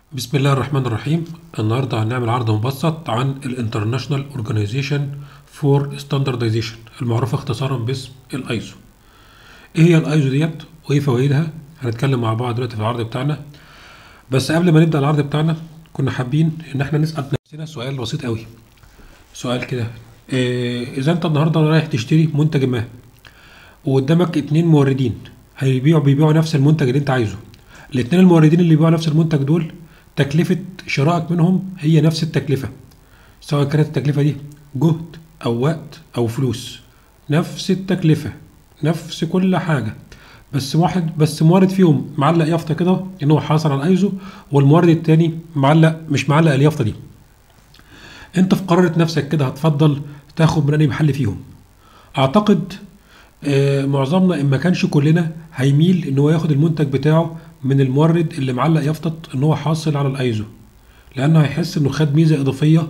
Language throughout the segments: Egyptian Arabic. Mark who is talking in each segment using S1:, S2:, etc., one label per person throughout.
S1: بسم الله الرحمن الرحيم النهارده هنعمل عرض مبسط عن الانترناشونال اورجانيزيشن فور ستاندردايزيشن المعروفه اختصارا باسم الايزو ايه هي الايزو ديت وايه فوائدها هنتكلم مع بعض دلوقتي في العرض بتاعنا بس قبل ما نبدا العرض بتاعنا كنا حابين ان احنا نسال نفسنا سؤال بسيط قوي سؤال كده إيه اذا انت النهارده رايح تشتري منتج ما وقدامك اتنين موردين هيبيعوا بيبيعوا نفس المنتج اللي انت عايزه الاتنين الموردين اللي بيبيعوا نفس المنتج دول تكلفة شرائك منهم هي نفس التكلفة سواء كانت التكلفة دي جهد أو وقت أو فلوس نفس التكلفة نفس كل حاجة بس واحد بس مورد فيهم معلق يافطة كده إن هو حاصل على الأيزو والمورد التاني معلق مش معلق اليافطة دي أنت في قرارة نفسك كده هتفضل تاخد من أي محل فيهم أعتقد آه معظمنا إن ما كانش كلنا هيميل إن هو ياخد المنتج بتاعه من المورد اللي معلق يافطة ان هو حاصل على الايزو لانه هيحس انه خد ميزه اضافيه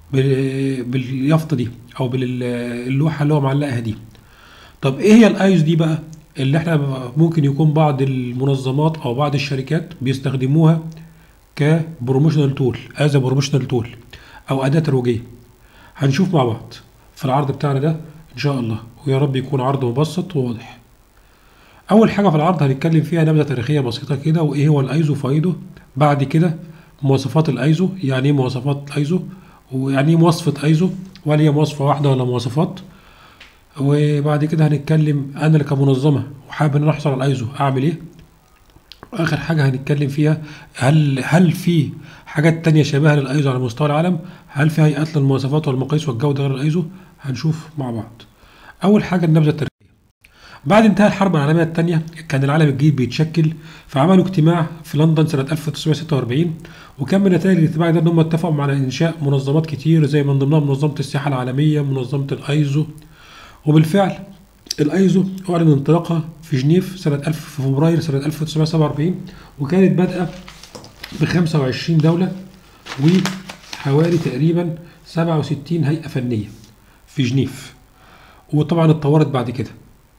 S1: باليافطه دي او باللوحه اللي هو معلقها دي طب ايه هي الايزو دي بقى اللي احنا ممكن يكون بعض المنظمات او بعض الشركات بيستخدموها كبروموشنال تول از بروموشنال تول او اداه ترويجيه هنشوف مع بعض في العرض بتاعنا ده ان شاء الله ويا رب يكون عرض مبسط وواضح اول حاجه في العرض هنتكلم فيها نبذه تاريخيه بسيطه كده وايه هو الايزو فايده بعد كده مواصفات الايزو يعني ايه مواصفات الايزو ويعني ايه مواصفه ايزو وهل هي مواصفه واحده ولا مواصفات وبعد كده هنتكلم انا اللي كمنظمه وحابب ان انا احصل على الايزو اعمل ايه واخر حاجه هنتكلم فيها هل هل في حاجات تانية شبيهه للايزو على مستوى العالم هل في هيئات للمواصفات والمقاييس والجوده غير الايزو هنشوف مع بعض اول حاجه النبذه التاريخيه بعد انتهاء الحرب العالمية الثانية كان العالم الجديد بيتشكل فعملوا اجتماع في لندن سنة 1946 وكان من نتائج الاجتماع ده ان هم اتفقوا على انشاء منظمات كتير زي من ضمنها منظمة السياحة العالمية منظمة الايزو وبالفعل الايزو اعلن انطلاقها في جنيف سنة 1000 في فبراير سنة 1947 وكانت بادئة ب 25 دولة وحوالي تقريبا 67 هيئة فنية في جنيف وطبعا اتطورت بعد كده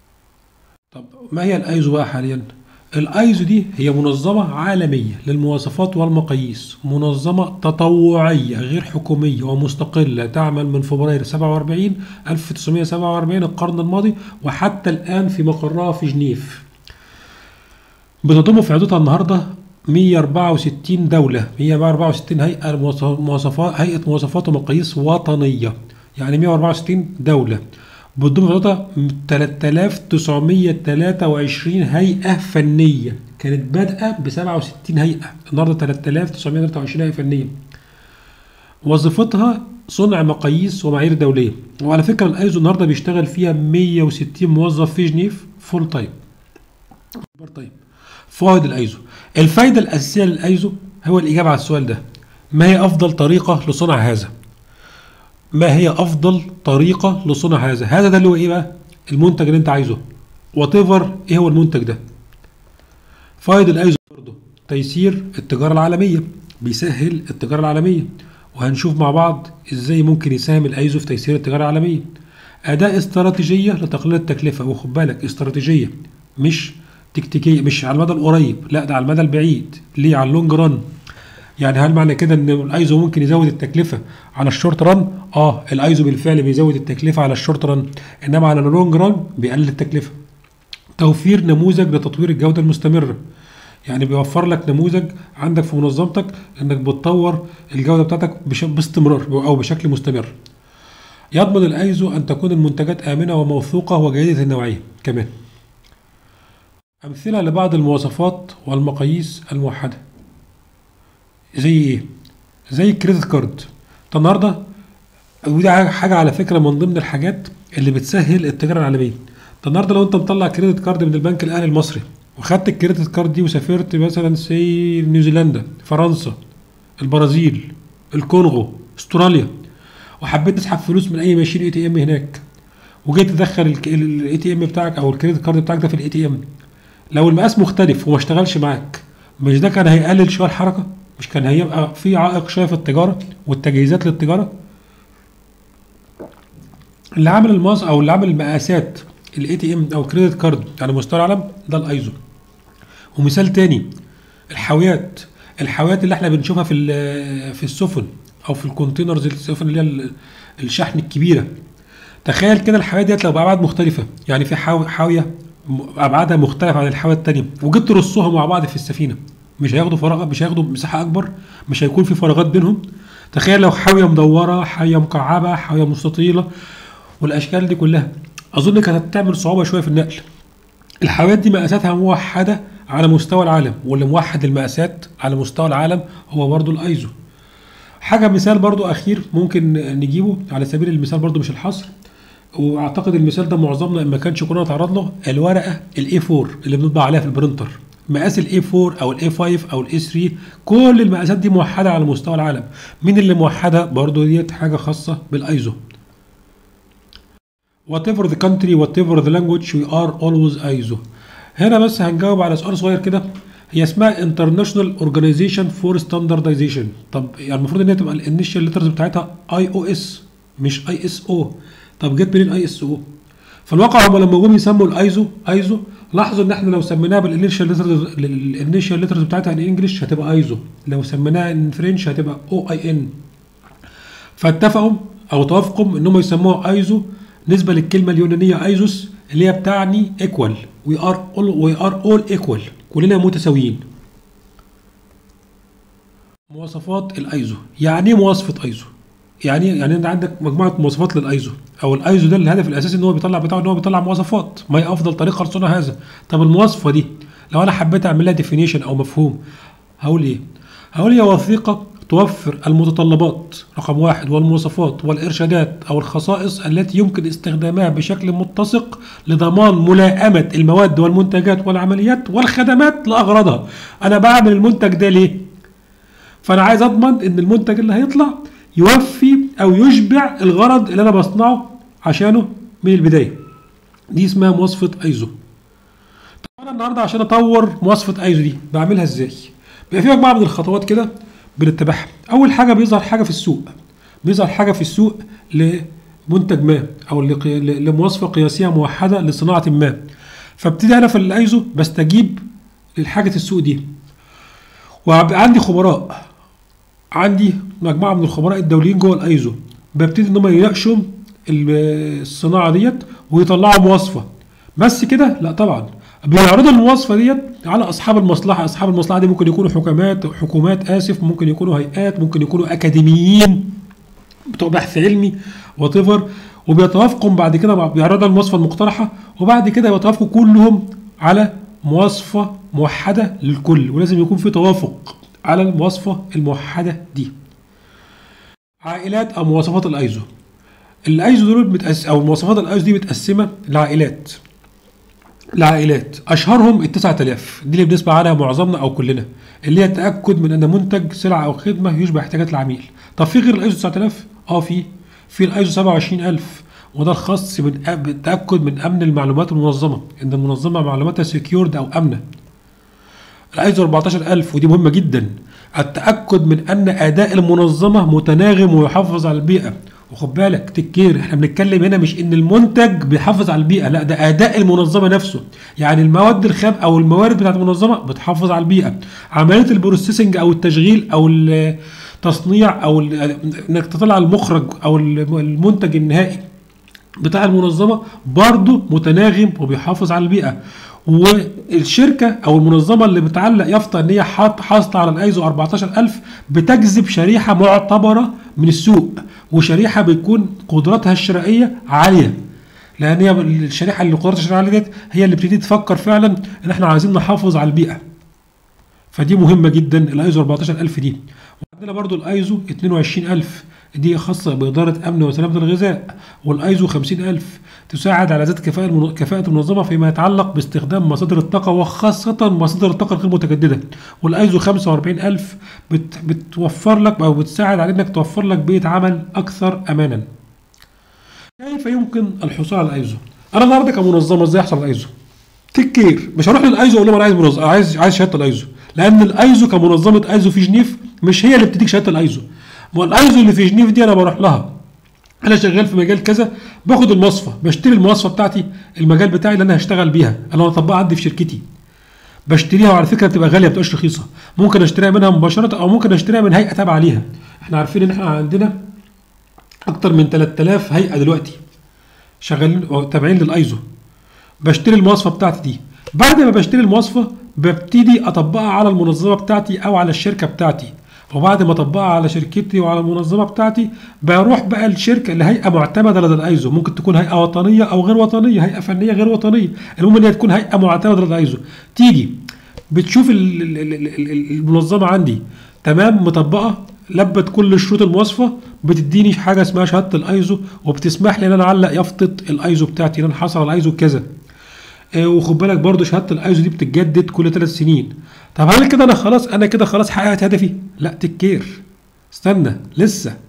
S1: طب ما هي الايزو بقى حاليا الايزو دي هي منظمة عالمية للمواصفات والمقاييس منظمة تطوعية غير حكومية ومستقلة تعمل من فبراير 47 1947 القرن الماضي وحتى الآن في مقرها في جنيف بتضم في عدتها النهاردة 164 دولة 164 هيئة مواصفات هيئة مواصفات ومقاييس وطنية يعني 164 دولة بتضم عددها 3923 هيئة فنية كانت بادئة ب 67 هيئة النهارده 3923 هيئة فنية وظيفتها صنع مقاييس ومعايير دولية وعلى فكرة الايزو النهارده بيشتغل فيها 160 موظف في جنيف فول تايم بار تايم فوائد الايزو الفايدة الأساسية للايزو هو الإجابة على السؤال ده ما هي أفضل طريقة لصنع هذا؟ ما هي افضل طريقه لصنع هذا هذا ده اللي هو ايه بقى المنتج اللي انت عايزه وات ايفر ايه هو المنتج ده فايد الايزو برضه تيسير التجاره العالميه بيسهل التجاره العالميه وهنشوف مع بعض ازاي ممكن يساهم الايزو في تيسير التجاره العالميه اداء استراتيجيه لتقليل التكلفه وخد بالك استراتيجيه مش تكتيكيه مش على المدى القريب لا ده على المدى البعيد ليه على اللونج ران يعني هل معنى كده ان الايزو ممكن يزود التكلفه على الشورت ران اه الايزو بالفعل بيزود التكلفه على الشورت ران انما على اللونج ران بيقلل التكلفه توفير نموذج لتطوير الجوده المستمره يعني بيوفر لك نموذج عندك في منظمتك انك بتطور الجوده بتاعتك باستمرار او بشكل مستمر يضمن الايزو ان تكون المنتجات امنه وموثوقه وجيده النوعيه كمان امثله لبعض المواصفات والمقاييس الموحده زي ايه زي الكريدت كارد طب النهارده ودي حاجه على فكره من ضمن الحاجات اللي بتسهل التجاره العالميه طب النهارده لو انت مطلع كريدت كارد من البنك الاهلي المصري وخدت الكريدت كارد دي وسافرت مثلا سي نيوزيلندا فرنسا البرازيل الكونغو استراليا وحبيت تسحب فلوس من اي ماشين اي تي ام هناك وجيت تدخل الاي تي ام بتاعك او الكريدت كارد بتاعك ده في الاي تي ام لو المقاس مختلف وما اشتغلش معاك مش ده كان هيقلل شويه الحركه مش كان هيبقى في عائق شويه في التجاره والتجهيزات للتجاره اللي عامل الماس او اللي عامل المقاسات الاي تي ام او الكريدت كارد على مستوى العالم ده الايزو ومثال تاني الحاويات الحاويات اللي احنا بنشوفها في ال- في السفن او في الكونتينرز السفن اللي هي ال- الشحن الكبيره تخيل كده الحاويه ديت لو بابعاد مختلفه يعني في حاو- حاويه م- ابعادها مختلفه عن الحاويه الثانيه وجيت ترصهم مع بعض في السفينه مش هياخدوا فراغ مش هياخدوا مساحه اكبر مش هيكون في فراغات بينهم تخيل لو حاويه مدوره حاويه مكعبه حاويه مستطيله والاشكال دي كلها اظن كانت هتعمل صعوبه شويه في النقل الحاويات دي مقاساتها موحده على مستوى العالم واللي موحد المقاسات على مستوى العالم هو برضو الايزو حاجه مثال برضو اخير ممكن نجيبه على سبيل المثال برضو مش الحصر واعتقد المثال ده معظمنا ان ما كانش كنا نتعرض له الورقه الاي 4 اللي بنطبع عليها في البرينتر مقاس الاي 4 او الاي 5 او الاي 3 كل المقاسات دي موحده على مستوى العالم مين اللي موحده برضو ديت حاجه خاصه بالايزو whatever the country whatever the language we are always ISO هنا بس هنجاوب على سؤال صغير كده هي اسمها International Organization for Standardization طب يعني المفروض ان هي تبقى الانيشال ليترز بتاعتها اي او اس مش اي اس او طب جت منين اي اس او في الواقع هم لما جم يسموا الايزو ايزو لاحظوا ان احنا لو سميناها بالانيشال ليترز الانيشال ليترز بتاعتها ان انجلش هتبقى ايزو لو سميناها ان فرنش هتبقى او اي ان فاتفقوا او توافقوا انهم يسموها ايزو نسبه للكلمه اليونانيه ايزوس اللي هي بتعني ايكوال وي ار اول وي ار اول ايكوال كلنا متساويين مواصفات الايزو يعني ايه مواصفه ايزو يعني يعني انت عندك مجموعه مواصفات للايزو او الايزو ده الهدف الاساسي ان هو بيطلع بتاعه ان هو بيطلع مواصفات ما هي افضل طريقه لصنع هذا طب المواصفه دي لو انا حبيت اعمل لها ديفينيشن او مفهوم هقول ايه هقول هي وثيقه توفر المتطلبات رقم واحد والمواصفات والإرشادات أو الخصائص التي يمكن استخدامها بشكل متسق لضمان ملائمة المواد والمنتجات والعمليات والخدمات لأغراضها أنا بعمل المنتج ده ليه؟ فأنا عايز أضمن إن المنتج اللي هيطلع يوفي أو يشبع الغرض اللي أنا بصنعه عشانه من البداية دي اسمها مواصفة أيزو طب أنا النهاردة عشان أطور مواصفة أيزو دي بعملها إزاي؟ بيبقى في مجموعة من الخطوات كده بنتبعها اول حاجه بيظهر حاجه في السوق بيظهر حاجه في السوق لمنتج ما او لقي- ل- لمواصفه قياسيه موحده لصناعه ما فابتدي انا في الايزو بستجيب للحاجه السوق دي وعندي عندي خبراء عندي مجموعه من الخبراء الدوليين جوه الايزو ببتدي ان هم يناقشوا ال- الصناعه ديت ويطلعوا مواصفه بس كده لا طبعا بيعرضوا المواصفه ديت على اصحاب المصلحه اصحاب المصلحه دي ممكن يكونوا حكومات حكومات اسف ممكن يكونوا هيئات ممكن يكونوا اكاديميين بتوع بحث علمي وات وبيتوافقوا بعد كده مع- بيعرضوا المواصفه المقترحه وبعد كده بيتوافقوا كلهم على مواصفه موحده للكل ولازم يكون في توافق على المواصفه الموحده دي عائلات او مواصفات الايزو الايزو دول بتأس او مواصفات الايزو دي متقسمه لعائلات لعائلات اشهرهم ال 9000 دي اللي بنسمع عنها معظمنا او كلنا اللي هي التاكد من ان منتج سلعه او خدمه يشبه احتياجات العميل طب في غير الايزو 9000 اه في في الايزو 27000 وده الخاص بال- بالتاكد من امن المعلومات المنظمه ان المنظمه معلوماتها سكيورد او امنه الايزو 14000 ودي مهمه جدا التاكد من ان اداء المنظمه متناغم ويحافظ على البيئه وخد بالك تكير احنا بنتكلم هنا مش ان المنتج بيحافظ على البيئه لا ده اداء المنظمه نفسه يعني المواد الخام او الموارد بتاعت المنظمه بتحافظ على البيئه عمليه البروسيسنج او التشغيل او التصنيع او ال- انك تطلع المخرج او المنتج النهائي بتاع المنظمه برضه متناغم وبيحافظ على البيئه والشركه او المنظمه اللي بتعلق يافطه ان هي حاط- حاصله على الايزو 14000 بتجذب شريحه معتبره من السوق وشريحه بيكون قدراتها الشرائيه عاليه لان هي الشريحه اللي قدراتها الشرائيه عاليه ديت هي اللي بتبتدي تفكر فعلا ان احنا عايزين نحافظ على البيئه فدي مهمه جدا الايزو 14000 دي وعندنا برضو الايزو 22000 دي خاصة بإدارة أمن وسلامة الغذاء والأيزو 50000 تساعد على زيادة كفاءة المن- كفاءة المنظمة فيما يتعلق باستخدام مصادر الطاقة وخاصة مصادر الطاقة الغير متجددة والأيزو 45000 بت بتوفر لك أو بتساعد على إنك توفر لك بيئة عمل أكثر أمانا كيف يمكن الحصول على الايزو؟ انا النهارده كمنظمه ازاي احصل على الايزو؟ تيك كير مش هروح للايزو اقول لهم انا عايز منظمه عايز عايز شهاده الايزو لان الايزو كمنظمه ايزو في جنيف مش هي اللي بتديك شهاده الايزو ما الايزو اللي في جنيف دي انا بروح لها انا شغال في مجال كذا باخد المواصفه بشتري المواصفه بتاعتي المجال بتاعي اللي انا هشتغل بيها اللي انا اطبقها عندي في شركتي بشتريها وعلى فكره بتبقى غاليه ما بتبقاش رخيصه ممكن اشتريها منها مباشره او ممكن اشتريها من هيئه تابعه ليها احنا عارفين ان احنا عندنا اكتر من 3000 هيئه دلوقتي شغالين أو تابعين للايزو بشتري المواصفه بتاعتي دي بعد ما بشتري المواصفه ببتدي اطبقها على المنظمه بتاعتي او على الشركه بتاعتي وبعد ما اطبقها على شركتي وعلى المنظمه بتاعتي بروح بقى الشركه لهيئه معتمده لدى الايزو ممكن تكون هيئه وطنيه او غير وطنيه هيئه فنيه غير وطنيه المهم ان هي تكون هيئه معتمده لدى الايزو تيجي بتشوف ال- ال- ال- ال- ال- المنظمه عندي تمام مطبقه لبت كل شروط المواصفه بتديني حاجه اسمها شهاده الايزو وبتسمح لي ان انا اعلق يافطه الايزو بتاعتي ان انا حصل على الايزو كذا آه، وخد بالك برضو شهاده الايزو دي بتتجدد كل ثلاث سنين طب هل كده انا خلاص انا كده خلاص حققت هدفي لا تكير استنى لسه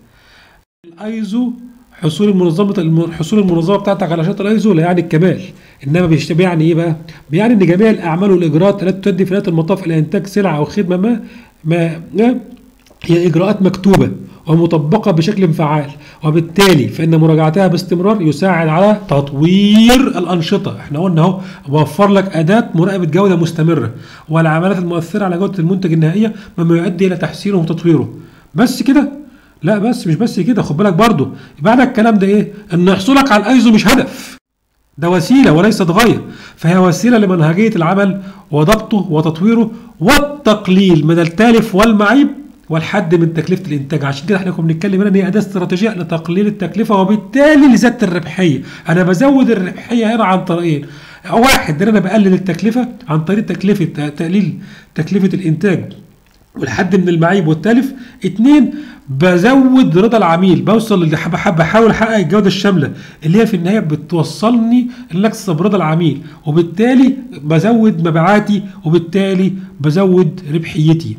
S1: الايزو حصول المنظمه الم- حصول المنظمه بتاعتك على شهاده الايزو لا يعني الكمال انما بيشت- بيعني ايه بقى؟ بيعني ان جميع الاعمال والاجراءات التي تؤدي في نهايه المطاف الى انتاج سلعه او خدمه ما ما ما هي اجراءات مكتوبه ومطبقه بشكل فعال وبالتالي فان مراجعتها باستمرار يساعد على تطوير الانشطه احنا قلنا اهو بوفر لك اداه مراقبه جوده مستمره والعمليات المؤثره على جوده المنتج النهائيه مما يؤدي الى تحسينه وتطويره بس كده لا بس مش بس كده خد بالك برضه معنى الكلام ده ايه ان حصولك على الايزو مش هدف ده وسيله وليست غايه فهي وسيله لمنهجيه العمل وضبطه وتطويره والتقليل من التالف والمعيب والحد من تكلفه الانتاج عشان كده احنا كنا بنتكلم هنا ان هي اداه استراتيجيه لتقليل التكلفه وبالتالي لزياده الربحيه انا بزود الربحيه هنا عن طريقين واحد ان انا بقلل التكلفه عن طريق تكلفه تقليل تكلفه الانتاج والحد من المعيب والتالف اتنين بزود رضا العميل بوصل اللي حب حب بحاول احقق الجوده الشامله اللي هي في النهايه بتوصلني ان اكسب رضا العميل وبالتالي بزود مبيعاتي وبالتالي بزود ربحيتي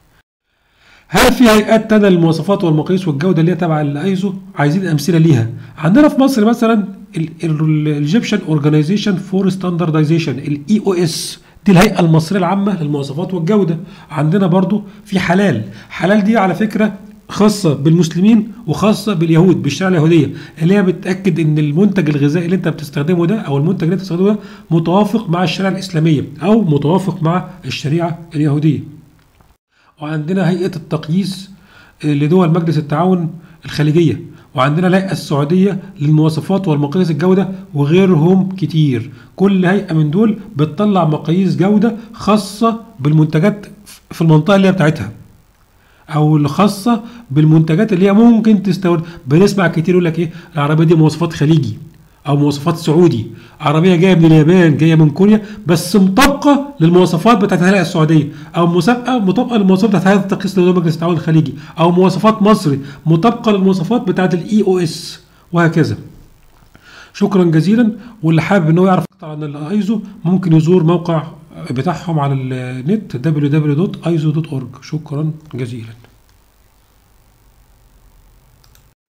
S1: هل في هيئات تانية للمواصفات والمقاييس والجوده اللي هي تبع الايزو عايزين امثله ليها عندنا في مصر مثلا الايجيبشن اورجانيزيشن فور ستاندردايزيشن الاي او اس دي الهيئه المصريه العامه للمواصفات والجوده عندنا برضو في حلال حلال دي على فكره خاصة بالمسلمين وخاصة باليهود بالشريعة اليهودية اللي هي بتأكد إن المنتج الغذائي اللي أنت بتستخدمه ده أو المنتج اللي أنت بتستخدمه ده متوافق مع الشريعة الإسلامية أو متوافق مع الشريعة اليهودية. وعندنا هيئة التقييس لدول مجلس التعاون الخليجية وعندنا الهيئة السعودية للمواصفات والمقاييس الجودة وغيرهم كتير كل هيئة من دول بتطلع مقاييس جودة خاصة بالمنتجات في المنطقة اللي هي بتاعتها او الخاصة بالمنتجات اللي هي ممكن تستورد بنسمع كتير يقول لك ايه العربية دي مواصفات خليجي او مواصفات سعودي عربيه جايه من اليابان جايه من كوريا بس مطابقه للمواصفات بتاعت الهيئه السعوديه او مسابقه مطابقه للمواصفات بتاعت هيئه التقييس لدول مجلس التعاون الخليجي او مواصفات مصري مطابقه للمواصفات بتاعت الاي او اس وهكذا شكرا جزيلا واللي حابب ان هو يعرف اكتر عن الايزو ممكن يزور موقع بتاعهم على النت www.iso.org شكرا جزيلا